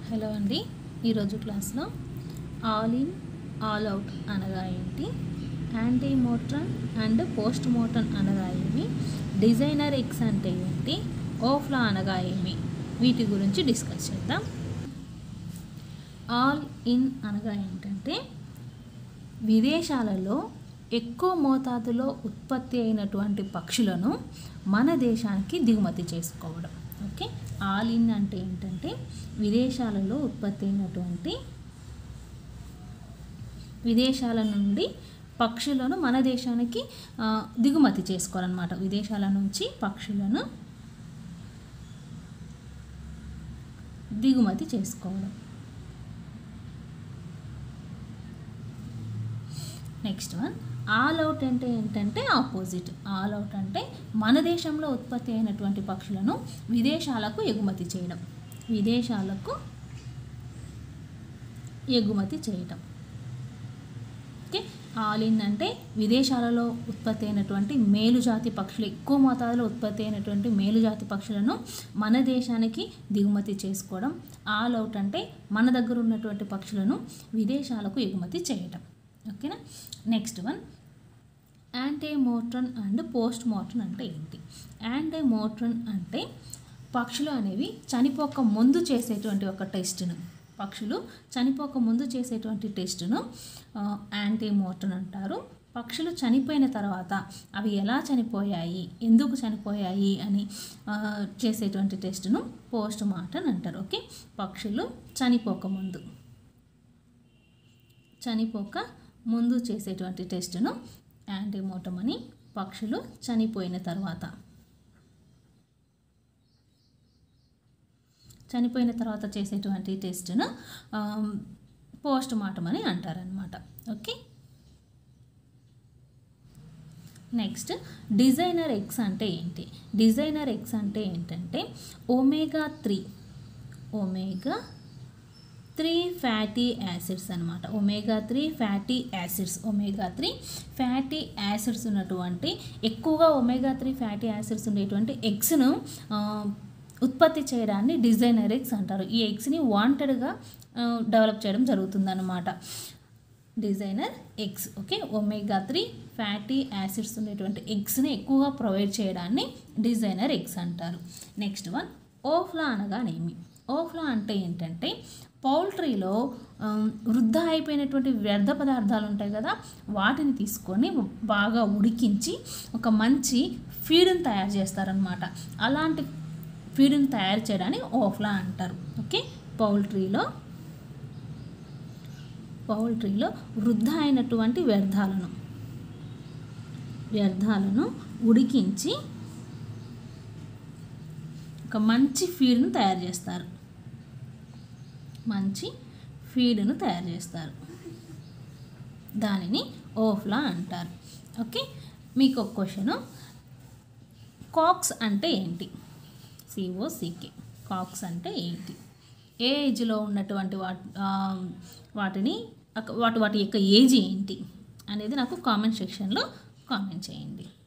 hello అండి ఈరోజు క్లాస్లో ఆల్ ఇన్ ఆల్ అవుట్ అనగా ఏంటి ante mortem and post mortem అనగా ఏమి డిజైనర్ ఎక్స్ అంటే ఏంటి ఓఫ్లా అనగా ఏమి వీటి గురించి డిస్కస్ చేద్దాం ఆల్ ఇన్ అనగా ఏంటంటే విదేశాలలో ఎక్కువ మోతాదులో ఉత్పత్తి అయినటువంటి పక్షులను మన దేశానికి దిగుమతి చేసుకోవడం ఓకే ఆల్ ఇన్ అంటే ఏంటంటే విదేశాలలో ఉత్పత్తి అయినటువంటి విదేశాల నుండి పక్షులను మన దేశానికి ఆ, దిగుమతి చేసుకోవాలన్నమాట విదేశాల నుంచి పక్షులను దిగుమతి చేసుకోవడం నెక్స్ట్ వన్ ఆల్ అవుట్ అంటే ఏంటంటే ఆపోజిట్ ఆల్ అవుట్ అంటే మన దేశంలో ఉత్పత్తి అయినటువంటి పక్షులను విదేశాలకు ఎగుమతి చేయడం విదేశాలకు ఎగుమతి చేయటం ఓకే ఆల్ ఇన్ అంటే విదేశాలలో ఉత్పత్తి అయినటువంటి మేలుజాతి పక్షులు ఎక్కువ మోతాదులో ఉత్పత్తి అయినటువంటి మేలుజాతి పక్షులను మన దేశానికి దిగుమతి చేసుకోవడం ఆల్ అవుట్ అంటే మన దగ్గర ఉన్నటువంటి పక్షులను విదేశాలకు ఎగుమతి చేయటం ఓకేనా next one ante mortem and post mortem అంటే ఏంటి యాంటీ మోట్రన్ అంటే పక్షులు అనేవి చనిపోక ముందు చేసేటువంటి ఒక టెస్ట్ను పక్షులు చనిపోక ముందు చేసేటువంటి టెస్ట్ను యాంటీ మోట్రన్ అంటారు పక్షులు చనిపోయిన తర్వాత అవి ఎలా చనిపోయాయి ఎందుకు చనిపోయాయి అని ఆ, చేసేటువంటి టెస్ట్ను పోస్ట్ మార్టం అంటారు ఓకే పక్షులు చనిపోక ముందు చనిపోక ముందు చేసేటువంటి టెస్ట్ను యాంటీమోటం అని పక్షులు చనిపోయిన తర్వాత చనిపోయిన తర్వాత చేసేటువంటి టెస్ట్ను పోస్ట్ మార్టం అని అంటారనమాట ఓకే నెక్స్ట్ డిజైనర్ ఎక్స్ అంటే ఏంటి డిజైనర్ ఎక్స్ అంటే ఏంటంటే omega three omega three fatty acids అనమాట omega three fatty acids omega three fatty acids ఉన్నటువంటి ఎక్కువగా ఒమేగా త్రీ ఫ్యాటీ యాసిడ్స్ ఉండేటువంటి ఎగ్స్ను ఉత్పత్తి చేయడాన్ని డిజైనర్ ఎగ్స్ అంటారు ఈ ఎగ్స్ని వాంటెడ్గా డెవలప్ చేయడం జరుగుతుందన్నమాట designer eggs okay omega three fatty acids ఉండేటువంటి ఎగ్స్ని ఎక్కువగా ప్రొవైడ్ చేయడాన్ని డిజైనర్ ఎగ్స్ అంటారు నెక్స్ట్ వన్ ఓఫ్లా అనగానేమి ఓఫ్లా అంటే ఏంటంటే పౌల్ట్రీలో ఆమ్, వృద్ధ అయిపోయినటువంటి వ్యర్థ పదార్థాలు ఉంటాయి కదా వాటిని తీసుకొని బాగా ఉడికించి ఒక మంచి ఫీడ్ని తయారు చేస్తారనమాట అలాంటి ఫీడ్ని తయారు చేయడాన్ని ఓఫ్లా అంటారు ఓకే పౌల్ట్రీలో పౌల్ట్రీలో వృద్ధ అయినటువంటి వ్యర్థాలను వ్యర్థాలను ఉడికించి ఒక మంచి ఫీడ్ను తయారు చేస్తారు మంచి ఫీడ్ను తయారు చేస్తారు దానిని ఓఫ్లా అంటారు ఓకే మీకు ఒక క్వశ్చను కాక్స్ అంటే ఏంటి సిఓసికే కాక్స్ అంటే ఏంటి ఏ ఏజ్లో ఉన్నటువంటి వాటి ఆ, వాటిని అక- వాటి వాటి యొక్క ఏజ్ ఏంటి అనేది నాకు కామెంట్ సెక్షన్లో కామెంట్ చేయండి